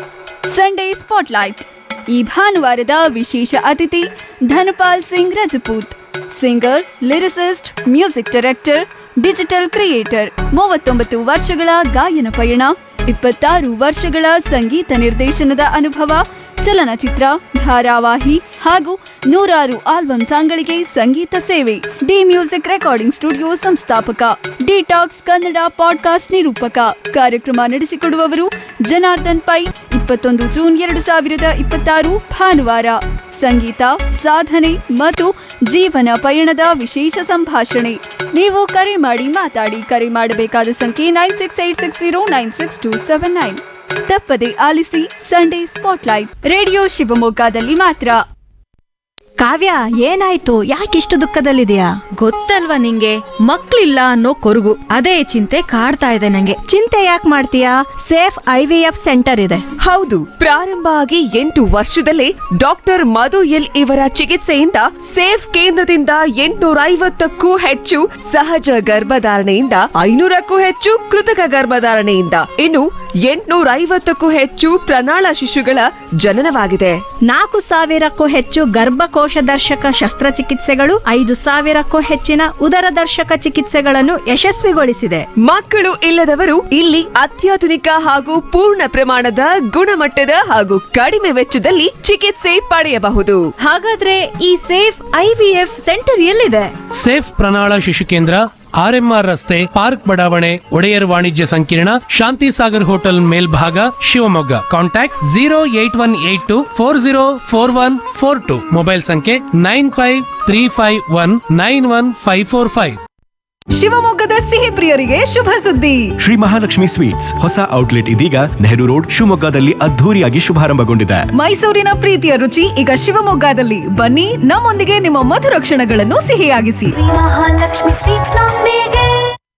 Sunday spotlight ಈ ಭಾನುವಾರದ ವಿಶೇಷ ಅತಿಥಿ Dhanpal Singh Rajput singer lyricist music director digital creator ಮೂವತ್ತೊಂಬತ್ತು ವರ್ಷಗಳ ಗಾಯನ ಪಯಣ ಇಪ್ಪತ್ತಾರು ವರ್ಷಗಳ ಸಂಗೀತ ನಿರ್ದೇಶನದ ಅನುಭವ ಚಲನಚಿತ್ರ ಧಾರಾವಾಹಿ ಹಾಗೂ ನೂರಾರು ಆಲ್ಬಮ್ ಸಾಂಗಳಿಗೆ ಸಂಗೀತ ಸೇವೆ ಡಿ ಮ್ಯೂಸಿಕ್ ರೆಕಾರ್ಡಿಂಗ್ ಸ್ಟುಡಿಯೋ ಸಂಸ್ಥಾಪಕ ಡಿಟಾಕ್ಸ್ ಕನ್ನಡ ಪಾಡ್ಕಾಸ್ಟ್ ನಿರೂಪಕ ಕಾರ್ಯಕ್ರಮ ನಡೆಸಿಕೊಡುವವರು ಜನಾರ್ದನ್ ಪೈ ಇಪ್ಪತ್ತೊಂದು ಜೂನ್ ಎರಡು ಸಾವಿರದ ಇಪ್ಪತ್ತಾರು ಭಾನುವಾರ ಸಂಗೀತ ಸಾಧನೆ ಮತ್ತು ಜೀವನ ಪಯಣದ ವಿಶೇಷ ಸಂಭಾಷಣೆ ನೀವು ಕರೆ ಮಾಡಿ ಮಾತಾಡಿ ಕರೆ ಮಾಡಬೇಕಾದ ಸಂಖ್ಯೆ nine six eight six zero nine six two seven nine ತಪ್ಪದೆ ಆಲಿಸಿ ಸಂಡೇ ಸ್ಪಾಟ್ಲೈಟ್ ರೇಡಿಯೋ ಶಿವಮೊಗ್ಗದಲ್ಲಿ ಮಾತ್ರ ಕಾವ್ಯ ಏನಾಯ್ತು ಯಾಕಿಷ್ಟು ದುಃಖದಲ್ಲಿದೆಯಾ ಗೊತ್ತಲ್ವಾ ನಿಂಗೆ ಮಕ್ಳಿಲ್ಲ ಅನ್ನೋ ಕೊರಗು ಅದೇ ಚಿಂತೆ ಕಾಡ್ತಾ ಇದೆ ನಂಗೆ ಚಿಂತೆ ಯಾಕೆ ಮಾಡ್ತೀಯಾ safe I V F centre ಇದೆ ಹೌದು ಪ್ರಾರಂಭ ಆಗಿ ಎಂಟು ವರ್ಷದಲ್ಲೇ ಡಾಕ್ಟರ್ ಮಧು ಎಲ್ ಇವರ ಚಿಕಿತ್ಸೆಯಿಂದ ಸೇಫ್ ಕೇಂದ್ರದಿಂದ ಎಂಟುನೂರ ಐವತ್ತಕ್ಕೂ ಹೆಚ್ಚು ಸಹಜ ಗರ್ಭಧಾರಣೆಯಿಂದ ಐನೂರಕ್ಕೂ ಹೆಚ್ಚು ಕೃತಕ ಗರ್ಭಧಾರಣೆಯಿಂದ ಇನ್ನು ಎಂಟುನೂರ ಐವತ್ತಕ್ಕೂ ಹೆಚ್ಚು ಪ್ರಣಾಳ ಶಿಶುಗಳ ಜನನವಾಗಿದೆ ನಾಲ್ಕು ಸಾವಿರಕ್ಕೂ ಹೆಚ್ಚು ಗರ್ಭಕೋಶ ದರ್ಶಕ ಶಸ್ತ್ರಚಿಕಿತ್ಸೆಗಳು ಐದು ಸಾವಿರಕ್ಕೂ ಹೆಚ್ಚಿನ ಉದರ ದರ್ಶಕ ಚಿಕಿತ್ಸೆಗಳನ್ನು ಯಶಸ್ವಿಗೊಳಿಸಿದೆ ಮಕ್ಕಳು ಇಲ್ಲದವರು ಇಲ್ಲಿ ಅತ್ಯಾಧುನಿಕ ಹಾಗೂ ಪೂರ್ಣ ಪ್ರಮಾಣದ ಗುಣಮಟ್ಟದ ಹಾಗೂ ಕಡಿಮೆ ವೆಚ್ಚದಲ್ಲಿ ಚಿಕಿತ್ಸೆ ಪಡೆಯಬಹುದು ಹಾಗಾದ್ರೆ ಈ safe I V F centre ಎಲ್ಲಿದೆ ಸೇಫ್ ಪ್ರಣಾಳ ಶಿಶು ಕೇಂದ್ರ ಆರ್ಎಂಆರ್ ರಸ್ತೆ ಪಾರ್ಕ್ ಬಡಾವಣೆ ಒಡೆಯರ್ ವಾಣಿಜ್ಯ ಸಂಕೀರ್ಣ ಶಾಂತಿ ಸಾಗರ್ ಹೋಟೆಲ್ ಮೇಲ್ಭಾಗ Shivamogga contact zero eight one eight two four zero four one four two mobile ಸಂಖ್ಯೆ nine five three five one nine one five four five ಶಿವಮೊಗ್ಗದ ಸಿಹಿ ಪ್ರಿಯರಿಗೆ ಶುಭ ಸುದ್ದಿ ಶ್ರೀ ಮಹಾಲಕ್ಷ್ಮಿ ಸ್ವೀಟ್ಸ್ ಹೊಸ ಔಟ್ಲೆಟ್ ಇದೀಗ ನೆಹರು ರೋಡ್ ಶಿವಮೊಗ್ಗದಲ್ಲಿ ಅದ್ಧೂರಿಯಾಗಿ ಶುಭಾರಂಭಗೊಂಡಿದೆ ಮೈಸೂರಿನ ಪ್ರೀತಿಯ ರುಚಿ ಈಗ ಶಿವಮೊಗ್ಗದಲ್ಲಿ ಬನ್ನಿ ನಮ್ಮೊಂದಿಗೆ ನಿಮ್ಮ ಮಧುರ ಕ್ಷಣಗಳನ್ನು ಸಿಹಿಯಾಗಿಸಿ ಮಹಾಲಕ್ಷ್ಮಿ ಸ್ವೀಟ್ಸ್ ನೊಂದಿಗೆ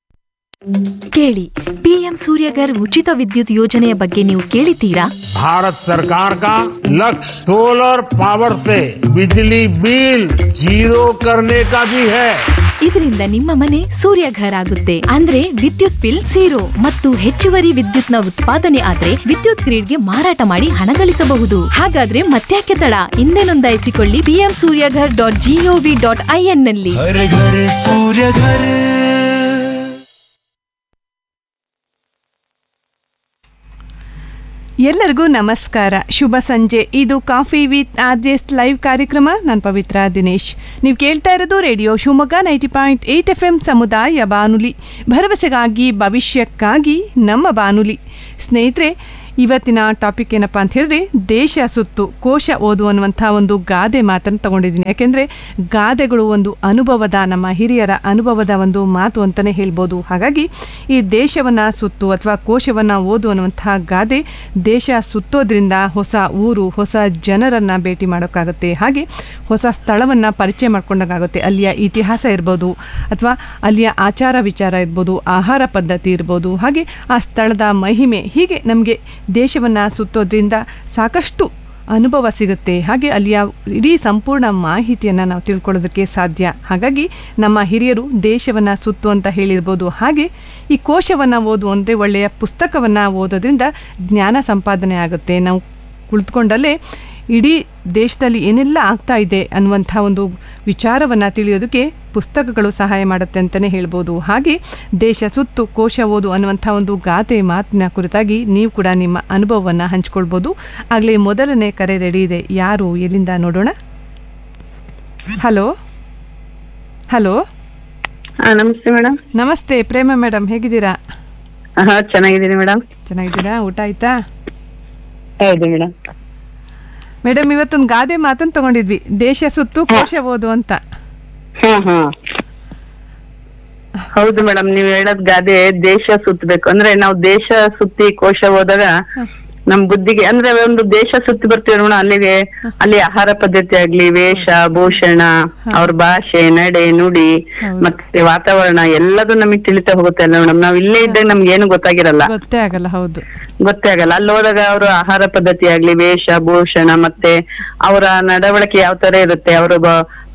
ಕೇಳಿ ಪಿಎಂ ಸೂರ್ಯಗರ್ ಉಚಿತ ವಿದ್ಯುತ್ ಯೋಜನೆಯ ಬಗ್ಗೆ ನೀವು ಕೇಳಿದ್ದೀರಾ भारत सरकार का लक्ष्य सोलर पावर से बिजली बिल जीरो करने का भी है ಇದರಿಂದ ನಿಮ್ಮ ಮನೆ ಸೂರ್ಯಘರ್ ಆಗುತ್ತೆ ಅಂದ್ರೆ ವಿದ್ಯುತ್ ಬಿಲ್ ಝೀರೋ ಮತ್ತು ಹೆಚ್ಚುವರಿ ವಿದ್ಯುತ್ನ ಉತ್ಪಾದನೆ ಆದ್ರೆ ವಿದ್ಯುತ್ ಗ್ರಿಡ್ಗೆ ಮಾರಾಟ ಮಾಡಿ ಹಣ ಗಳಿಸಬಹುದು ಹಾಗಾದ್ರೆ ಮತ್ತ್ಯಾಕೆ ತಡ ಹಿಂದೆ ನೋಂದಾಯಿಸಿಕೊಳ್ಳಿ PM Suryaghar dot GOV dot IN ನಲ್ಲಿ ಎಲ್ಲರಿಗೂ ನಮಸ್ಕಾರ ಶುಭ ಸಂಜೆ ಇದು ಕಾಫಿ ವಿತ್ ಆರ್ಜೆಸ್ ಲೈವ್ ಕಾರ್ಯಕ್ರಮ ನಾನು ಪವಿತ್ರ ದಿನೇಶ್ ನೀವು ಕೇಳ್ತಾ ಇರೋದು radio Shivamogga ninety point eight F M ಸಮುದಾಯ ಬಾನುಲಿ ಭರವಸೆಗಾಗಿ ಭವಿಷ್ಯಕ್ಕಾಗಿ ನಮ್ಮ ಬಾನುಲಿ ಸ್ನೇಹಿತರೆ ಇವತ್ತಿನ ಟಾಪಿಕ್ ಏನಪ್ಪ ಅಂತ ಹೇಳಿದ್ರೆ ದೇಶ ಸುತ್ತು ಕೋಶ ಓದು ಅನ್ನುವಂಥ ಒಂದು ಗಾದೆ ಮಾತನ್ನು ತಗೊಂಡಿದ್ದೀನಿ ಯಾಕೆಂದರೆ ಗಾದೆಗಳು ಒಂದು ಅನುಭವದ ನಮ್ಮ ಹಿರಿಯರ ಅನುಭವದ ಒಂದು ಮಾತು ಅಂತಲೇ ಹೇಳ್ಬೋದು ಹಾಗಾಗಿ ಈ ದೇಶವನ್ನು ಸುತ್ತು ಅಥವಾ ಕೋಶವನ್ನು ಓದು ಅನ್ನುವಂಥ ಗಾದೆ ದೇಶ ಸುತ್ತೋದ್ರಿಂದ ಹೊಸ ಊರು ಹೊಸ ಜನರನ್ನು ಭೇಟಿ ಮಾಡೋಕ್ಕಾಗುತ್ತೆ ಹಾಗೆ ಹೊಸ ಸ್ಥಳವನ್ನು ಪರಿಚಯ ಮಾಡ್ಕೊಂಡಾಗುತ್ತೆ ಅಲ್ಲಿಯ ಇತಿಹಾಸ ಇರ್ಬೋದು ಅಥವಾ ಅಲ್ಲಿಯ ಆಚಾರ ವಿಚಾರ ಇರ್ಬೋದು ಆಹಾರ ಪದ್ಧತಿ ಇರ್ಬೋದು ಹಾಗೆ ಆ ಸ್ಥಳದ ಮಹಿಮೆ ಹೀಗೆ ನಮಗೆ ದೇಶವನ್ನು ಸುತ್ತೋದ್ರಿಂದ ಸಾಕಷ್ಟು ಅನುಭವ ಸಿಗುತ್ತೆ ಹಾಗೆ ಅಲ್ಲಿಯ ಇಡೀ ಸಂಪೂರ್ಣ ಮಾಹಿತಿಯನ್ನು ನಾವು ತಿಳ್ಕೊಳ್ಳೋದಕ್ಕೆ ಸಾಧ್ಯ ಹಾಗಾಗಿ ನಮ್ಮ ಹಿರಿಯರು ದೇಶವನ್ನು ಸುತ್ತು ಅಂತ ಹೇಳಿರ್ಬೋದು ಹಾಗೆ ಈ ಕೋಶವನ್ನು ಓದು ಅಂದರೆ ಒಳ್ಳೆಯ ಪುಸ್ತಕವನ್ನು ಓದೋದ್ರಿಂದ ಜ್ಞಾನ ಸಂಪಾದನೆ ಆಗುತ್ತೆ ನಾವು ಕುಳಿತುಕೊಂಡಲ್ಲೇ ಇಡೀ ದೇಶದಲ್ಲಿ ಏನೆಲ್ಲ ಆಗ್ತಾ ಇದೆ ಅನ್ನುವಂಥ ಒಂದು ವಿಚಾರವನ್ನು ತಿಳಿಯೋದಕ್ಕೆ ಪುಸ್ತಕಗಳು ಸಹಾಯ ಮಾಡುತ್ತೆ ಅಂತಲೇ ಹೇಳ್ಬೋದು ಹಾಗೆ ದೇಶ ಸುತ್ತು ಕೋಶ ಓದು ಅನ್ನುವಂಥ ಒಂದು ಗಾದೆ ಮಾತಿನ ಕುರಿತಾಗಿ ನೀವು ಕೂಡ ನಿಮ್ಮ ಅನುಭವವನ್ನು ಹಂಚ್ಕೊಳ್ಬೋದು ಆಗಲೇ ಮೊದಲನೇ ಕರೆ ರೆಡಿ ಇದೆ ಯಾರು ಎಲ್ಲಿಂದ ನೋಡೋಣ ಹಲೋ ಹಲೋ ನಮಸ್ತೆ ಮೇಡಮ್ ನಮಸ್ತೆ ಪ್ರೇಮ ಮೇಡಮ್ ಹೇಗಿದ್ದೀರಾ ಹಾ ಚೆನ್ನಾಗಿದ್ದೀನಿ ಮೇಡಮ್ ಚೆನ್ನಾಗಿದ್ದೀರಾ ಊಟ ಆಯ್ತಾ ಹೌದು ಮೇಡಮ್ ಮೇಡಮ್ ಇವತ್ತೊಂದು ಗಾದೆ ಮಾತನ್ನು ತಗೊಂಡಿದ್ವಿ ದೇಶ ಸುತ್ತು ಕೋಶ ಓದು ಅಂತ ಹಾ ಹಾ ಹೌದು ಮೇಡಮ್ ನೀವ್ ಹೇಳೋದ್ ಗಾದೆ ದೇಶ ಸುತ್ತಬೇಕು ಅಂದ್ರೆ ನಾವು ದೇಶ ಸುತ್ತಿ ಕೋಶ ಹೋದಾಗ ನಮ್ ಬುದ್ಧಿಗೆ ಅಂದ್ರೆ ಒಂದು ದೇಶ ಸುತ್ತಿ ಬರ್ತೀವಿ ನೋಡ ಅಲ್ಲಿಗೆ ಅಲ್ಲಿ ಆಹಾರ ಪದ್ಧತಿ ಆಗ್ಲಿ ವೇಷ ಭೂಷಣ ಅವ್ರ ಭಾಷೆ ನಡೆ ನುಡಿ ಮತ್ತೆ ವಾತಾವರಣ ಎಲ್ಲದೂ ನಮಗೆ ತಿಳಿತಾ ಹೋಗುತ್ತೆ ಅಲ್ಲ ಮೇಡಮ್ ನಾವ್ ಇಲ್ಲೇ ಇದ್ದಾಗ ನಮ್ಗೆ ಏನು ಗೊತ್ತಾಗಿರಲ್ಲ ಗೊತ್ತೇ ಆಗಲ್ಲ ಹೌದು ಗೊತ್ತೇ ಆಗಲ್ಲ ಅಲ್ಲಿ ಹೋದಾಗ ಅವ್ರ ಆಹಾರ ಪದ್ಧತಿ ಆಗ್ಲಿ ವೇಷ ಭೂಷಣ ಮತ್ತೆ ಅವರ ನಡವಳಿಕೆ ಯಾವ ತರ ಇರುತ್ತೆ ಅವರು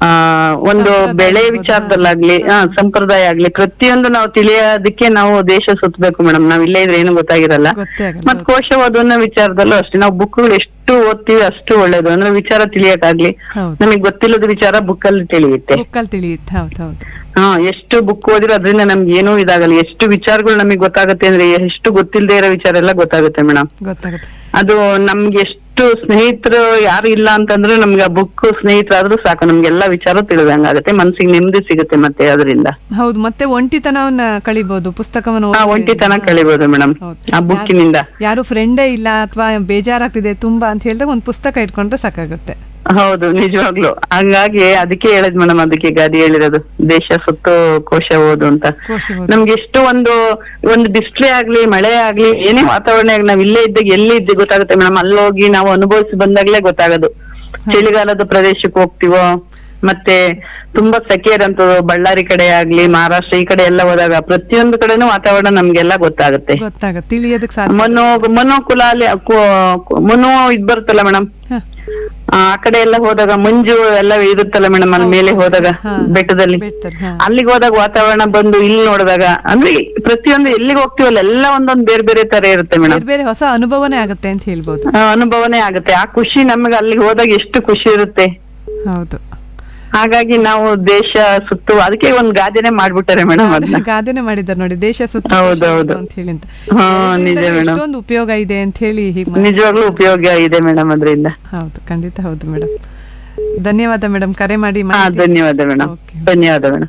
ಆ ಒಂದು ಬೆಳೆ ವಿಚಾರದಲ್ಲಾಗ್ಲಿ ಆ, ಸಂಪ್ರದಾಯ ಆಗ್ಲಿ ಪ್ರತಿಯೊಂದು ನಾವು ತಿಳಿಯೋದಕ್ಕೆ ನಾವು ದೇಶ ಸುತ್ತಬೇಕು ಮೇಡಮ್ ನಾವ್ ಇಲ್ಲೇ ಇದ್ರೆ ಏನು ಗೊತ್ತಾಗಿರಲ್ಲ ಗೊತ್ತೇ ಆಗಲ್ಲ ಮತ್ ಕೋಶವಾದನ ವಿಚಾರದಲ್ಲೂ ಅಷ್ಟೇ ನಾವು ಬುಕ್ಗಳು ಎಷ್ಟು ಓದ್ತೀವಿ ಅಷ್ಟು ಒಳ್ಳೇದು ಅಂದ್ರೆ ವಿಚಾರ ತಿಳಿಯಕ್ಕಾಗ್ಲಿ ಹೌದು. ನಮಗೆ ಗೊತ್ತಿಲ್ಲದ ವಿಚಾರ ಬುಕ್ ಅಲ್ಲಿ ತಿಳಿಯುತ್ತೆ ಬುಕ್ಕಲ್ಲಿ ತಿಳಿಯುತ್ತೆ ಹೌದು ಹೌದು ಹಾ ಎಷ್ಟು ಬುಕ್ ಓದಿರೋ ಅದರಿಂದ ನಮ್ಗೆ ಏನೂ ಇದಾಗಲ್ಲ ಎಷ್ಟು ವಿಚಾರಗಳು ನಮಗೆ ಗೊತ್ತಾಗುತ್ತೆ ಅಂದ್ರೆ ಎಷ್ಟು ಗೊತ್ತಿಲ್ಲದೆ ಇರೋ ವಿಚಾರ ಎಲ್ಲ ಗೊತ್ತಾಗುತ್ತೆ ಮೇಡಮ್ ಗೊತ್ತಾಗುತ್ತೆ ಅದು ನಮ್ಗೆ ಎಷ್ಟು ಸ್ನೇಹಿತರು ಯಾರು ಇಲ್ಲ ಅಂತಂದ್ರೆ ನಮ್ಗೆ ಆ ಬುಕ್ ಸ್ನೇಹಿತರಾದ್ರೂ ಸಾಕು ನಮ್ಗೆಲ್ಲಾ ವಿಚಾರ ತಿಳಿದಂಗಾಗುತ್ತೆ ಮನ್ಸಿಗೆ ನೆಮ್ಮದಿ ಸಿಗುತ್ತೆ ಮತ್ತೆ ಅದರಿಂದ ಹೌದು ಮತ್ತೆ ಒಂಟಿತನವನ್ನ ಕಳಿಬಹುದು ಪುಸ್ತಕವನ್ನು ಆ ಓದಿ. ಒಂಟಿತನ ಕಳಿಬಹುದು ಮೇಡಮ್ ಹೌದು. ಆ ಬುಕ್ಕಿನಿಂದ ಯಾರು ಫ್ರೆಂಡೇ ಇಲ್ಲ ಅಥವಾ ಬೇಜಾರಾಗ್ತಿದೆ ತುಂಬಾ ಅಂತ ಹೇಳಿದ್ರೆ ಒಂದು ಪುಸ್ತಕ ಇಟ್ಕೊಂಡ್ರೆ ಸಾಕಾಗುತ್ತೆ ಹೌದು ನಿಜವಾಗ್ಲು ಹಂಗಾಗಿ ಅದಕ್ಕೆ ಹೇಳಿದ್ ಮೇಡಮ್ ಅದಕ್ಕೆ ಗಾದಿ ಹೇಳಿರೋದು ದೇಶ ಸುತ್ತು ಕೋಶ ಓದು ಅಂತ ಕೋಶ ಓದು. ನಮ್ಗೆ ಎಷ್ಟು ಒಂದು ಒಂದು ಬಿಸ್ಲೆ ಆಗ್ಲಿ ಮಳೆ ಆಗ್ಲಿ ಏನೇ ವಾತಾವರಣ ಆಗ್ಲಿ ನಾವ್ ಇಲ್ಲೇ ಇದ್ದಾಗ ಎಲ್ಲಿ ಇದ್ದೆ ಗೊತ್ತಾಗುತ್ತೆ ಮೇಡಮ್ ಅಲ್ಲಿ ಹೋಗಿ ನಾವು ಅನುಭವಿಸಿ ಬಂದಾಗ್ಲೇ ಗೊತ್ತಾಗೋದು ಚಳಿಗಾಲದ ಪ್ರದೇಶಕ್ಕೆ ಹೋಗ್ತಿವೋ ಮತ್ತೆ ತುಂಬಾ ಸೆಕೆ ಇರೋಂಥದ್ದು ಬಳ್ಳಾರಿ ಕಡೆ ಆಗ್ಲಿ ಮಹಾರಾಷ್ಟ್ರ ಈ ಕಡೆ ಎಲ್ಲ ಹೋದಾಗ ಪ್ರತಿಯೊಂದು ಕಡೆನೂ ವಾತಾವರಣ ನಮ್ಗೆಲ್ಲ ಗೊತ್ತಾಗುತ್ತೆ ಗೊತ್ತಾಗುತ್ತೆ ತಿಳಿಯೋದಕ್ಕೆ ಸಾಧ್ಯ ಮನೋ ಮನೋಕುಲಾಲಿ ಮನೋ ಇದ್ ಬರುತ್ತಲ್ಲ ಮೇಡಮ್ ಹ. ಆ ಕಡೆ ಎಲ್ಲ ಹೋದಾಗ ಮಂಜು ಎಲ್ಲ ಇರುತ್ತಲ್ಲ ಮೇಡಮ್ ಅಲ್ಲಿ ಮೇಲೆ ಹೋದಾಗ ಹಾ. ಬೆಟ್ಟದಲ್ಲಿ ಬೆಟ್ಟದಲ್ಲಿ, ಹಾ. ಅಲ್ಲಿಗೆ ಹೋದಾಗ ವಾತಾವರಣ ಬಂದು ಇಲ್ಲಿ ನೋಡಿದಾಗ ಅಂದ್ರೆ ಪ್ರತಿಯೊಂದು ಎಲ್ಲಿಗೆ ಹೋಗ್ತೀವಲ್ಲ ಎಲ್ಲ ಒಂದೊಂದ್ ಬೇರೆ ಬೇರೆ ತರ ಇರುತ್ತೆ ಮೇಡಮ್ ಬೇರೆ ಬೇರೆ ಹೊಸ ಅನುಭವನೇ ಆಗುತ್ತೆ ಅಂತ ಹೇಳ್ಬೋದು ಅನುಭವನೇ ಆಗುತ್ತೆ ಆ ಖುಷಿ ನಮ್ಗೆ ಅಲ್ಲಿಗೆ ಹೋದಾಗ ಎಷ್ಟು ಖುಷಿ ಇರುತ್ತೆ ಹೌದು ಹಾಗಾಗಿ ನಾವು ದೇಶ ಸುತ್ತು ಅದಕ್ಕೆ ಒಂದ್ ಗಾದೆನೆ ಮಾಡ್ಬಿಟ್ಟಾರೆ ಮೇಡಮ್ ಅದನ್ನ ಗಾದೆನೆ ಮಾಡಿದ್ದಾರೆ ನೋಡಿ ದೇಶ ಸುತ್ತ ಹೌದು, ಹೌದು. ಅಂತ ಹೇಳಿ ಅಂತ ಹಾ ನಿಜ ಇದರಿಂದ ಮೇಡಮ್ ಎಷ್ಟೊಂದು ಉಪಯೋಗ ಇದೆ ಅಂತ ಹೇಳಿ ಹೀಗೆ ಮಾಡಿ- ನಿಜವಾಗ್ಲೂ ಉಪಯೋಗ ಇದೆ ಮೇಡಮ್ ಅದರಿಂದ ಹೌದು ಖಂಡಿತ ಹೌದು ಮೇಡಮ್ ಧನ್ಯವಾದ ಮೇಡಮ್ ಕರೆ ಮಾಡಿ ಹಾ ಮಾಹಿತಿ- ಧನ್ಯವಾದ ಮೇಡಮ್ Okay. ಧನ್ಯವಾದ ಮೇಡಮ್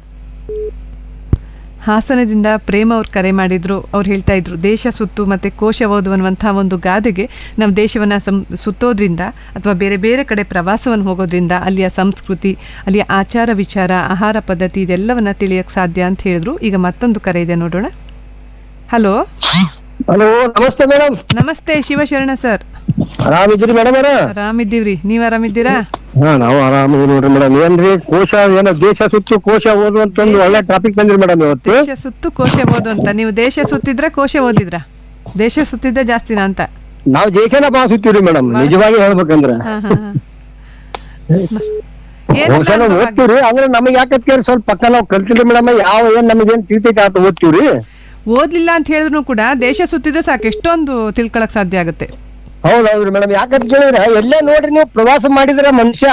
ಹಾಸನದಿಂದ ಪ್ರೇಮ ಅವ್ರು ಕರೆ ಮಾಡಿದ್ರು ಅವ್ರು ಹೇಳ್ತಾ ಇದ್ರು ದೇಶ ಸುತ್ತು ಮತ್ತೆ ಕೋಶ ಓದು ಅನ್ನುವಂಥ ಒಂದು ಗಾದೆಗೆ ನಾವು ದೇಶವನ್ನ ಸಂ ಸುತ್ತೋದ್ರಿಂದ ಅಥವಾ ಬೇರೆ ಬೇರೆ ಕಡೆ ಪ್ರವಾಸವನ್ನು ಹೋಗೋದ್ರಿಂದ ಅಲ್ಲಿಯ ಸಂಸ್ಕೃತಿ ಅಲ್ಲಿಯ ಆಚಾರ ವಿಚಾರ ಆಹಾರ ಪದ್ಧತಿ ಇದೆಲ್ಲವನ್ನ ತಿಳಿಯಕ್ಕೆ ಸಾಧ್ಯ ಅಂತ ಹೇಳಿದ್ರು ಈಗ ಮತ್ತೊಂದು ಕರೆ ಇದೆ ನೋಡೋಣ ಹಲೋ ಹಲೋ ನಮಸ್ತೆ ಮೇಡಮ್ ನಮಸ್ತೆ ಶಿವಶರಣ ಸರ್ ಆರಾಮಿದ್ದೀರಿ ಮೇಡಮ್ ಅವರ ಆರಾಮಿದ್ದೀವ್ರಿ ನೀವ್ ಆರಾಮಿದ್ದೀರಾ ಹಾ ನಾವು ಆರಾಮಿದ್ದೀವಿ ನೋಡ್ರಿ ಮೇಡಮ್ ಏನ್ರಿ ಕೋಶ ಏನೋ ದೇಶ ಸುತ್ತು ಕೋಶ ಓದುವಂತ ಒಂದು ಒಳ್ಳೆ ಟಾಪಿಕ್ ಬಂದ್ರಿ ಮೇಡಮ್ ಇವತ್ತು ದೇಶ ಸುತ್ತು ಕೋಶ ಓದು ಅಂತ ನೀವು ದೇಶ ಸುತ್ತಿದ್ರ ಕೋಶ ಓದಿದ್ರ ದೇಶ ಸುತ್ತಿದ್ದೆ ಜಾಸ್ತಿನಾ ಅಂತ ನಾವು ದೇಶನ ಬಾ ಸುತ್ತೀವ್ರಿ ಮೇಡಮ್ ನಿಜವಾಗಿ ಹೇಳ್ಬೇಕಂದ್ರ ಹಾ, ಹಾ, ಹಾ. ಏನೆಲ್ಲ ಕೋಶನ ಅನುಭವ ಆಗಿದೆ? ಓದ್ತೀವ್ರಿ ಅಂದ್ರೆ ನಮಗೆ ಯಾಕತ್ ಕೇಳಿ ಸ್ವಲ್ಪ ಪಕ್ಕ ನಾವು ಕಲ್ತಿಲ್ಲ ಮೇಡಮ್ ಯಾವ ಏನ್ ನಮಗೇನ್ ತಿಳಿತೈತೆ ಆತ ಓದ್ತೀವ್ರಿ ಓದ್ಲಿಲ್ಲ ಅಂತ ಹೇಳಿದ್ರು ಕೂಡ ದೇಶ ಸುತ್ತಿದ್ರೆ ಸಾಕು ಎಷ್ಟೊಂದು ತಿಳ್ಕೊಳಕ್ ಸಾಧ್ಯ ಆಗುತ್ತೆ ಹೌದೌದ್ರಿ ಮೇಡಮ್ ಯಾಕಂತ ಕೇಳಿದ್ರೆ ಎಲ್ಲೇ ನೋಡ್ರಿ ನೀವು ಪ್ರವಾಸ ಮಾಡಿದ್ರೆ ಮನುಷ್ಯ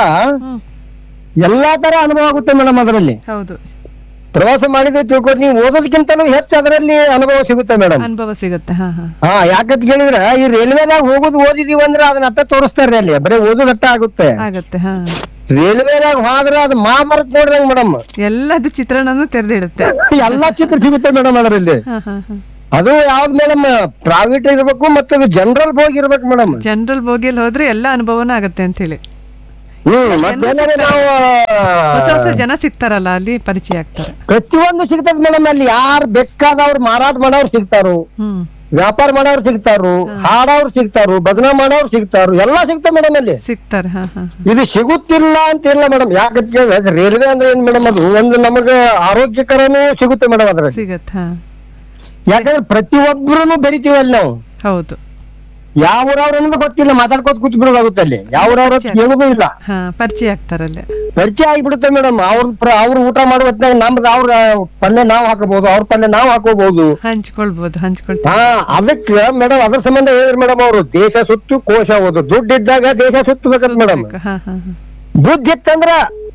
ಎಲ್ಲಾ ತರ ಅನುಭವ ಆಗುತ್ತೆ ಮೇಡಮ್ ಅದರಲ್ಲಿ ಹೌದು ಪ್ರವಾಸ ಮಾಡಿದ್ರೆ ತಿಳ್ಕೊಂಡು ನೀವು ಓದೋದಕ್ಕಿಂತಲೂ ಹೆಚ್ಚು ಅದರಲ್ಲಿ ಅನುಭವ ಸಿಗುತ್ತೆ ಮೇಡಮ್ ಅನುಭವ ಸಿಗುತ್ತೆ ಹಾ ಹಾ ಹಾ ಯಾಕಂತ ಕೇಳಿದ್ರೆ ಈ ರೈಲ್ವೆದಾಗ ಹೋಗೋದು ಓದಿದೀವಿ ಅಂದ್ರೆ ಅದನ್ನ ಅಟ್ಟ ತೋರಿಸ್ತಾರ್ರಿ ಅಲ್ಲಿ ಬರೀ ಓದೋದು ಅಟ್ಟ ಆಗುತ್ತೆ ಆಗತ್ತೆ ಹಾ ರೈಲ್ವೆದಾಗ ಹೋದ್ರೆ ಅದು ಮಹಾಭಾರತ್ ನೋಡ್ದಂಗ್ ಮೇಡಮ್ ಎಲ್ಲದು ಚಿತ್ರಣನು ತೆರೆದಿಡುತ್ತೆ ಎಲ್ಲಾ ಚಿತ್ರ ಸಿಗುತ್ತೆ ಮೇಡಮ್ ಅದರಲ್ಲಿ ಹಾ ಹಾ ಹಾ ಅದು ಯಾವ್ದು ಮೇಡಮ್ ಪ್ರೈವೇಟ್ ಇರ್ಬೇಕು ಮತ್ತೆ ಅದು ಜನರಲ್ ಹೋಗಿರ್ಬೇಕು ಮೇಡಮ್ ಜನರಲ್ ಬೋಗಿಯಲ್ಲಿ ಹೋದ್ರೆ ಎಲ್ಲ ಅನುಭವನ ಆಗತ್ತೆ ಅಂತ ಹೇಳಿ ಹ್ಮ್ ಮತ್ತೇನಾದ್ರೆ ನಾವು ಹೊಸ ಹೊಸ ಜನ ಸಿಗ್ತಾರಲ್ಲ ಅಲ್ಲಿ ಪರಿಚಯ ಆಗ್ತಾರೆ ಪ್ರತಿಯೊಂದು ಸಿಗ್ತದೆ ಮೇಡಮ್ ಅಲ್ಲಿ ಯಾರು ಬೇಕಾದವ್ರು ಮಾರಾಟ ಮಾಡೋರು ಸಿಗ್ತಾರು ಹ್ಮ್ ವ್ಯಾಪಾರ ಮಾಡೋರು ಸಿಗ್ತಾರು ಹಾಡೋರು ಸಿಗ್ತಾರು ಭಜನ ಮಾಡೋರು ಸಿಗ್ತಾರು ಎಲ್ಲಾ ಸಿಗ್ತಾವ ಮೇಡಮ್ ಅಲ್ಲಿ ಸಿಗ್ತಾರೆ ಹಾ ಹಾ ಇದು ಸಿಗುತ್ತಿಲ್ಲ ಅಂತ ಇಲ್ಲ ಮೇಡಮ್ ಯಾಕಂತ ಕೇಳಿದ್ರೆ ರೈಲ್ವೆ ಅಂದ್ರೆ ಏನ್ ಮೇಡಮ್ ಅದು ಒಂದು ನಮಗೆ ಆರೋಗ್ಯಕರನೂ ಸಿಗುತ್ತೆ ಮೇಡಮ್ ಅದ್ರಲ್ಲಿ ಸಿಗತ್ತೆ ಹಾ ಯಾಕಂದ್ರೆ ಪ್ರತಿಯೊಬ್ಬರು ಬೆರಿತೀವಿ ಅಲ್ಲಿ ನಾವು ಹೌದು ಯಾವ ಊರವ್ರು ಅನ್ನೋದು ಗೊತ್ತಿಲ್ಲ ಮಾತಾಡ್ಕೋತ ಕೂತ್ ಬಿಡೋದಾಗುತ್ತೆ ಅಲ್ಲಿ ಯಾವ ಊರವ್ರ ಹೇಳುದು ಇಲ್ಲ ಹಾ ಪರಿಚಯ ಆಗ್ತಾರಲ್ಲೇ ಪರಿಚಯ ಆಗಿಬಿಡುತ್ತೆ ಮೇಡಮ್ ಅವ್ರ ಪ್ರ- ಅವ್ರು ಊಟ ಮಾಡುವ ಹೊತ್ನಾಗ ನಮ್ದು ಅವ್ರ ಪಲ್ಯ ನಾವು ಹಾಕಬಹುದು ಅವ್ರ ಪಲ್ಯ ನಾವು ಹಾಕೋಬಹುದು ಹಂಚ್ಕೊಳ್ಬಹುದು ಹಂಚ್ಕೊಳ್ತಾರೆ ಹಾ ಅದಕ್ಕೆ ಮೇಡಮ್ ಅದ್ರ ಸಂಬಂಧ ಹೇಳಿದ್ರು ಮೇಡಮ್ ಅವರು ದೇಶ ಸುತ್ತು ಕೋಶ ಓದು ದುಡ್ಡು ಇದ್ದಾಗ ದೇಶ ಸುತ್ತಬೇಕಂತ ಮೇಡಮ್ ಹಾ ಹಾ ಹಾ ಬುದ್ಧಿ ಇತ್ತಂದ್ರ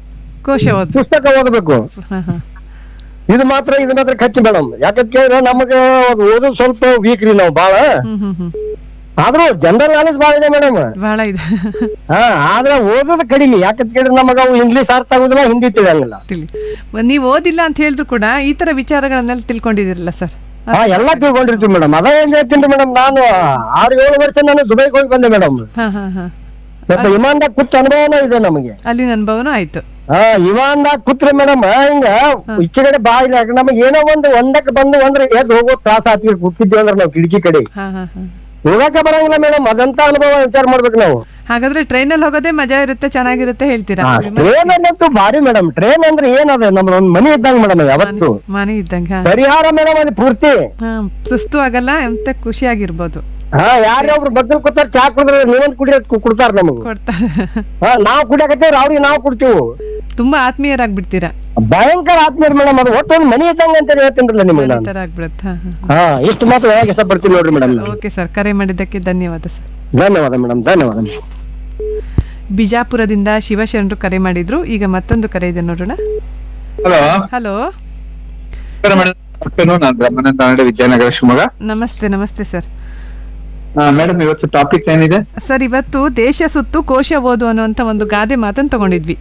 ಕೋಶ ಓದ್ ಪುಸ್ತಕ ಓದಬೇಕು ಹಾ ಹಾ ಇದು ಮಾತ್ರ ಇದು ಮಾತ್ರ ಖರ್ಚು ಮೇಡಮ್ ಯಾಕಂತ ಕೇಳಿದ್ರೆ ನಮಗೆ ಓದೋದು ಸ್ವಲ್ಪ ವೀಕ್ ರೀ ನಾವು ಬಾಳ ಹ್ಮ್ ಹ್ಮ್ ಹ್ಮ್ ಆದ್ರೂ ಜನರಲ್ ನಾಲೆಜ್ ಬಾಳ ಇದೆ ಮೇಡಮ್ ಬಹಳ ಇದೆ ಹಾ ಆದ್ರೆ ಓದೋದು ಕಡಿಮೆ ಯಾಕಂತ ಕೇಳಿದ್ರೆ ನಮಗ ಅವು ಇಂಗ್ಲಿಷ್ ಅರ್ಥ ಆಗುದಿಲ್ಲ ಹಿಂದಿ ತಿಳಿಯಂಗಿಲ್ಲ ತಿಳಿ ನೀವು ಓದಿಲ್ಲ ಅಂತ ಹೇಳಿದ್ರು ಕೂಡ ಈ ತರ ವಿಚಾರಗಳನ್ನೆಲ್ಲ ತಿಳ್ಕೊಂಡಿದಿರಲ್ಲ ಸರ್ ಹಾ ಎಲ್ಲಾ ತಿಳ್ಕೊಂಡಿರ್ತೀವಿ ಮೇಡಮ್ ಅದ ಏನ್ ಹೇಳ್ತೀನಿ ಮೇಡಮ್ ನಾನು ಆರು ಏಳು ವರ್ಷ ನಾನು ದುಬೈಗೆ ಹೋಗಿ ಬಂದೆ ಮೇಡಮ್ ಹಾ ಹಾ ಹಾ ಸ್ವಲ್ಪ ವಿಮಾನದಾಗ ಕೂತ್ ಅನುಭವನ ಇದೆ ನಮಗೆ ಅಲ್ಲಿನ ಅನುಭವನೂ ಆಯ್ತು ಹಾ ವಿಮಾನದಾಗ ಕೂತ್ರೆ ಮೇಡಮ್ ಹಿಂಗ ಈಚೆ ಕಡೆ ಬಾ ಇಲ್ಲ ನಮಗೆ ಏನೋ ಒಂದು ಒಂದಕ್ಕೆ ಬಂದು ಅಂದ್ರೆ ಎದ್ದು ಹೋಗೋ ತ್ರಾಸ ಆತಿ ಕೂತಿದ್ವಿ ಅಂದ್ರೆ ನಾವು ಕಿಟಕಿ ಕಡೆ ಹಾ ಹಾ ಹಾ ಹೋಗಕ್ಕೆ ಬರಂಗಿಲ್ಲ ಮೇಡಮ್ ಅದಂತ ಅನುಭವ ವಿಚಾರ ಮಾಡ್ಬೇಕು ನಾವು ಹಾಗಾದ್ರೆ ಟ್ರೈನಲ್ಲಿ ಹೋಗೋದೇ ಮಜಾ ಇರುತ್ತೆ ಚೆನ್ನಾಗಿರುತ್ತೆ ಹೇಳ್ತೀರಾ ಟ್ರೈನ್ ಅನ್ನಂತೂ ಭಾರಿ ಮೇಡಮ್ ಟ್ರೈನ್ ಅಂದ್ರೆ ಏನದ ನಮ್ದು ಒಂದ್ ಮನಿ ಇದ್ದಂಗ ಮೇಡಮ್ ಯಾವತ್ತು ಮನೆ ಇದ್ದಂಗ ಹಾ. ಪರಿಹಾರ ಮೇಡಮ್ ಅದು ಪೂರ್ತಿ ಹಾ ಸುಸ್ತು ಆಗಲ್ಲ ಎಂತ ಖುಷಿಯಾಗಿರ್ಬೋದು ಹಾ ಯಾರ್ಯಾವ್ರು ಬಗ್ಗಲ್ ಕೂತಾರ ಚಾ ಕುಡಿದ್ರೆ ನೀವೊಂದ್ ಕುಡಿಯೋದ್ ಕೊಡ್ತಾರ ನಮಗ್ ಕೊಡ್ತಾರೆ ಹಾ ನಾವ್ ಕುಡಿಯಕತ್ತೇವ್ರಿ ಅವ್ರಿಗೆ ನಾವ್ ಕೊಡ್ತೀವಿ ತುಂಬಾ ಆತ್ಮೀಯರಾಗ್ಬಿಡ್ತೀರಾ ಭಯಂಕರ ಆತ್ಮೀಯರು ಮೇಡಮ್ ಅದು ಒಟ್ಟು ಒಂದು ಮನಿ ಇದ್ದಂಗೆ ಅಂತ ಹೇಳ್ತೀನಿರಲ್ಲ ನಿಮಗೆ ನಾನು ತರ ಆಗ್ಬಿಡತ್ತ ಹಾ ಇಷ್ಟು ಮಾತ್ರ ಹೇಳಕ್ ಇಷ್ಟಪಡ್ತೀನಿ ನೋಡ್ರಿ ಮೇಡಮ್ ಓಕೆ ಸರ್ ಕರೆ ಮಾಡಿದ್ದಕ್ಕೆ ಧನ್ಯವಾದ ಸರ್ ಧನ್ಯವಾದ ಮೇಡಮ್ ಧನ್ಯವಾದ ಬಿಜಾಪುರದಿಂದ ಶಿವಶರಣರು ಕರೆ ಮಾಡಿದ್ರು ಈಗ ಮತ್ತೊಂದು ಕರೆ ಇದೆ ನೋಡೋಣ ಹಲೋ ಹಲೋ ಮೇಡಮ್ ನಾನು ಬ್ರಹ್ಮಾನಂದ ನಾಡೆ ವಿದ್ಯಾನಗರ ಶಿವಮೊಗ್ಗ ನಮಸ್ತೆ ನಮಸ್ತೆ ಸರ್ ಮೇಡಮ್ ಇವತ್ತು ಟಾಪಿಕ್ ಏನಿದೆ ಸರ್ ಇವತ್ತು ದೇಶ ಸುತ್ತು ಕೋಶ ಓದು ಅನ್ನುವಂತ ಒಂದು ಗಾದೆ ಮಾತನ್ನು ತಗೊಂಡಿದ್ವಿ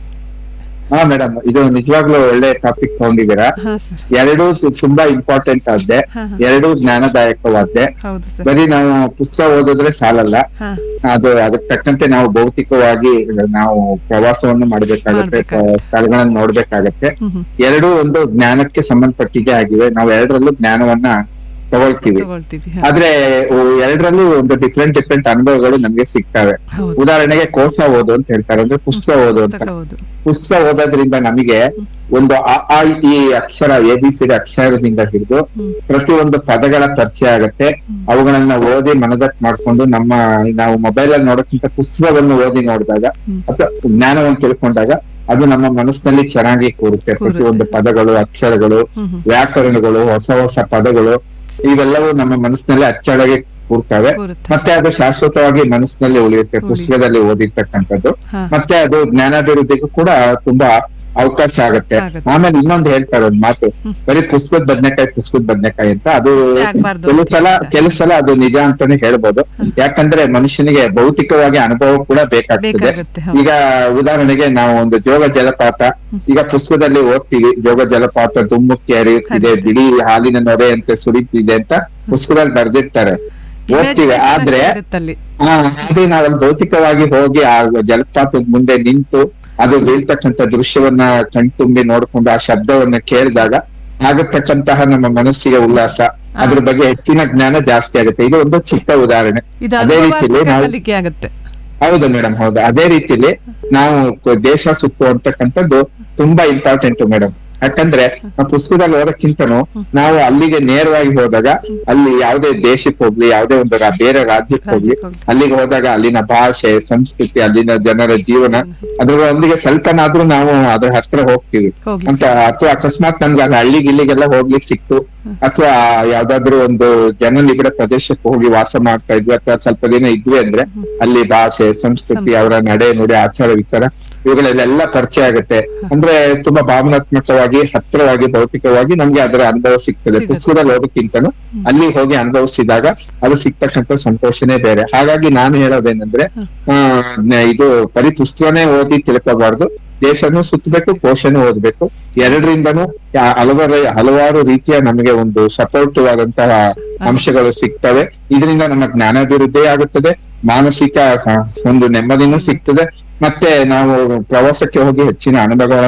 ಹಾ ಮೇಡಮ್ ಇದು ನಿಜವಾಗ್ಲೂ ಒಳ್ಳೆ ಟಾಪಿಕ್ ತಗೊಂಡಿದ್ದೀರಾ ಹಾ ಸರ್ ಎರಡೂ ಸು- ತುಂಬಾ ಇಂಪಾರ್ಟೆಂಟ್ ಆದ್ದೆ ಹಾ, ಹಾ. ಎರಡೂ ಜ್ಞಾನದಾಯಕವಾದ್ದೆ ಹೌದು ಸರ್ ಬರೀ ನಾವು ಪುಸ್ತಕ ಓದಿದ್ರೆ ಸಾಲಲ್ಲ ಹಾ ಅದು ಅದಕ್ಕೆ ತಕ್ಕಂತೆ ನಾವು ಭೌತಿಕವಾಗಿ ನಾವು ಪ್ರವಾಸವನ್ನು ಮಾಡ್ಬೇಕಾಗತ್ತೆ ಸ್ಥಳಗಳನ್ನ ನೋಡ್ಬೇಕಾಗತ್ತೆ ಹ್ಮ್ ಹ್ಮ್ ಎರಡೂ ಒಂದು ಜ್ಞಾನಕ್ಕೆ ಸಂಬಂಧಪಟ್ಟಿದ್ದೇ ಆಗಿವೆ ನಾವು ಎರಡರಲ್ಲೂ ಜ್ಞಾನವನ್ನ ತಗೊಳ್ತೀವಿ ತಗೊಳ್ತೀವಿ ಆದ್ರೆ ಉ- ಎರಡರಲ್ಲೂ ಒಂದು ಡಿಫ್ರೆಂಟ್ ಡಿಫ್ರೆಂಟ್ ಅನುಭವಗಳು ನಮ್ಗೆ ಸಿಗ್ತವೆ ಹೌದು. ಉದಾಹರಣೆಗೆ ಕೋಶ ಓದು ಅಂತ ಹೇಳ್ತಾರೆ ಅಂದ್ರೆ ಪುಸ್ತಕ ಓದು ಅಂತ ಪುಸ್ತಕ ಓದು ಪುಸ್ತಕ ಓದೋದ್ರಿಂದ ನಮಗೆ ಒಂದು ಅ ಆ ಇ ಈ ಅಕ್ಷರ ಎ ಬಿ ಸಿ ಅಕ್ಷರದಿಂದ ಹಿಡಿದು ಪ್ರತಿಯೊಂದು ಪದಗಳ ಪರಿಚಯ ಆಗತ್ತೆ ಅವುಗಳನ್ನ ಓದಿ ಮನದಟ್ಟು ಮಾಡ್ಕೊಂಡು ನಮ್ಮ ನಾವು ಮೊಬೈಲ್ ಅಲ್ಲಿ ನೋಡೋಕ್ಕಿಂತ ಪುಸ್ತಕವನ್ನು ಓದಿ ನೋಡಿದಾಗ ಅಥವಾ ಜ್ಞಾನವನ್ನು ತಿಳ್ಕೊಂಡಾಗ ಅದು ನಮ್ಮ ಮನಸ್ಸಿನಲ್ಲಿ ಚೆನ್ನಾಗಿ ಕೂರುತ್ತೆ ಪ್ರತಿಯೊಂದು ಪದಗಳು ಅಕ್ಷರಗಳು ವ್ಯಾಕರಣಗಳು ಹೊಸ ಹೊಸ ಪದಗಳು ಇವೆಲ್ಲವೂ ನಮ್ಮ ಮನಸ್ಸಿನಲ್ಲಿ ಅಚ್ಚಳಿಗೆ ಕೂರ್ತವೆ ಮತ್ತೆ ಅದು ಶಾಶ್ವತವಾಗಿ ಮನಸ್ಸಿನಲ್ಲಿ ಉಳಿಯುತ್ತೆ ಪುಸ್ತಕದಲ್ಲಿ ಓದಿರ್ತಕ್ಕಂಥದ್ದು ಹಾ. ಮತ್ತೆ ಅದು ಜ್ಞಾನಾಭಿವೃದ್ಧಿಗೂ ಕೂಡ ತುಂಬಾ ಅವಕಾಶ ಆಗತ್ತೆ ಆಮೇಲೆ ಇನ್ನೊಂದು ಹೇಳ್ತಾರೆ ಒಂದ್ ಮಾತು ಬರೀ ಪುಸ್ತಕದ ಬದ್ನೆಕಾಯಿ ಪುಸ್ತಕದ ಬದ್ನೆಕಾಯಿ ಅಂತ ಅದು ಆಗ್ಬಾರ್ದು ಕೆಲವು ಸಲ ಕೆಲವು ಸಲ ಅದು ನಿಜ ಅಂತಾನೆ ಹೇಳ್ಬೋದು ಯಾಕಂದ್ರೆ ಮನುಷ್ಯನಿಗೆ ಭೌತಿಕವಾಗಿ ಅನುಭವ ಕೂಡ ಬೇಕಾಗ್ತದೆ ಬೇಕಾಗುತ್ತೆ, ಹೌದು. ಈಗ ಉದಾಹರಣೆಗೆ ನಾವು ಒಂದು ಜೋಗ ಜಲಪಾತ ಈಗ ಪುಸ್ತಕದಲ್ಲಿ ಓದ್ತೀವಿ ಜೋಗ ಜಲಪಾತ ದುಮ್ಮುಕ್ಕಿ ಹರಿಯುತ್ತಿದೆ ಬಿಳಿ ಹಾಲಿನ ನೊರೆಯಂತೆ ಸುರಿತಿದೆ ಅಂತ ಪುಸ್ತಕದಲ್ಲಿ ಬರ್ದಿರ್ತಾರೆ ಓದ್ತೀವಿ ಆದ್ರೆ ಇರುತ್ತಲ್ಲಿ ಹಾ ಅದೇ ನಾವು ಅಲ್ಲಿ ಭೌತಿಕವಾಗಿ ಹೋಗಿ ಆ ಜಲಪಾತದ ಮುಂದೆ ನಿಂತು ಅದು ಬೀಳ್ತಕ್ಕಂತ ದೃಶ್ಯವನ್ನ ಕಣ್ತುಂಬಿ ನೋಡ್ಕೊಂಡು ಆ ಶಬ್ದವನ್ನ ಕೇಳಿದಾಗ ಆಗತಕ್ಕಂತಹ ನಮ್ಮ ಮನಸ್ಸಿಗೆ ಉಲ್ಲಾಸ ಅದ್ರ ಬಗ್ಗೆ ಹೆಚ್ಚಿನ ಜ್ಞಾನ ಜಾಸ್ತಿ ಆಗುತ್ತೆ ಇದು ಒಂದು ಚಿಕ್ಕ ಉದಾಹರಣೆ ಇದು ಅದೇ ರೀತಿಲಿ ಅನುಭವಾತ್ಮಕ ನಾವು ಕಲಿಕೆ ಆಗುತ್ತೆ ಹೌದು ಮೇಡಮ್ ಹೌದು ಅದೇ ರೀತಿಲಿ ನಾವು ಕ- ದೇಶ ಸುತ್ತು ಅಂತಕ್ಕಂಥದ್ದು ತುಂಬಾ ಇಂಪಾರ್ಟೆಂಟ್ ಮೇಡಮ್ ಯಾಕಂದ್ರೆ ನಾವು ಪುಸ್ತಕದಲ್ಲಿ ಓದಕ್ಕಿಂತನೂ ನಾವು ಅಲ್ಲಿಗೆ ನೇರವಾಗಿ ಹೋದಾಗ ಅಲ್ಲಿ ಯಾವುದೇ ದೇಶಕ್ಕೆ ಹೋಗ್ಲಿ ಯಾವುದೇ ಒಂದು ರಾ- ಬೇರೆ ರಾಜ್ಯಕ್ಕೆ ಹೋಗ್ಲಿ ಅಲ್ಲಿಗೆ ಹೋದಾಗ ಅಲ್ಲಿನ ಭಾಷೆ ಸಂಸ್ಕೃತಿ ಅಲ್ಲಿನ ಜನರ ಜೀವನ ಅದ್ರೊಂದಿಗೆ ಸ್ವಲ್ಪನಾದ್ರೂ ನಾವು ಅದ್ರ ಹತ್ರ ಹೋಗ್ತೀವಿ ಹೋಗ್ಲಿ ಅಂತ ಅಥವಾ ಅಕಸ್ಮಾತ್ ನಮ್ಗೆ ಅಲ್ಲಿ ಹಳ್ಳಿಗೆ ಇಲ್ಲಿಗೆಲ್ಲ ಹೋಗ್ಲಿಕ್ಕೆ ಸಿಕ್ತು ಅಥವಾ ಯಾವ್ದಾದ್ರು ಒಂದು ಜನನಿಬಿಡ ಪ್ರದೇಶಕ್ಕೆ ಹೋಗಿ ವಾಸ ಮಾಡ್ತಾ ಇದ್ವಿ ಅಥವಾ ಸ್ವಲ್ಪ ದಿನ ಇದ್ವಿ ಅಂದ್ರೆ ಅಲ್ಲಿ ಭಾಷೆ ಸಂಸ್ಕೃತಿ ಅವರ ನಡೆ ನುಡಿ ಆಚಾರ ವಿಚಾರ ಇವುಗಳೆಲ್ಲ ಪರಿಚಯ ಆಗುತ್ತೆ ಅಂದ್ರೆ ತುಂಬಾ ಭಾವನಾತ್ಮಕವಾಗಿ ಹತ್ತಿರವಾಗಿ ಭೌತಿಕವಾಗಿ ನಮ್ಗೆ ಅದರ ಅನುಭವ ಸಿಗ್ತದೆ ಪುಸ್ತಕದಲ್ಲಿ ಓದಕ್ಕಿಂತನೂ ಅಲ್ಲಿ ಹೋಗಿ ಅನುಭವಿಸಿದಾಗ ಅದು ಸಿಗ್ತಕ್ಕಂಥ ಸಂತೋಷನೇ ಬೇರೆ ಹಾಗಾಗಿ ನಾನು ಹೇಳೋದೇನಂದ್ರೆ ಆ ನ- ಇದು ಬರೀ ಪುಸ್ತಕನೇ ಓದಿ ತಿಳ್ಕೋಬಾರ್ದು ದೇಶನೂ ಸುತ್ತಬೇಕು ಕೋಶನೂ ಓದ್ಬೇಕು ಎರಡರಿಂದನೂ ಯಾ- ಹಲವಾರು ಹಲವಾರು ರೀತಿಯ ನಮಗೆ ಒಂದು ಸಪೋರ್ಟಿವ್ ಆದಂತಹ ಅಂಶಗಳು ಸಿಗ್ತವೆ ಇದರಿಂದ ನಮ್ಮ ಜ್ಞಾನಾಭಿವೃದ್ಧಿ ಆಗುತ್ತದೆ ಮಾನಸಿಕ ಆ, ಒಂದು ನೆಮ್ಮದಿನೂ ಸಿಗ್ತದೆ ಮತ್ತೆ ನಾವು ಪ್ರವಾಸಕ್ಕೆ ಹೋಗಿ ಹೆಚ್ಚಿನ ಅನುಭವ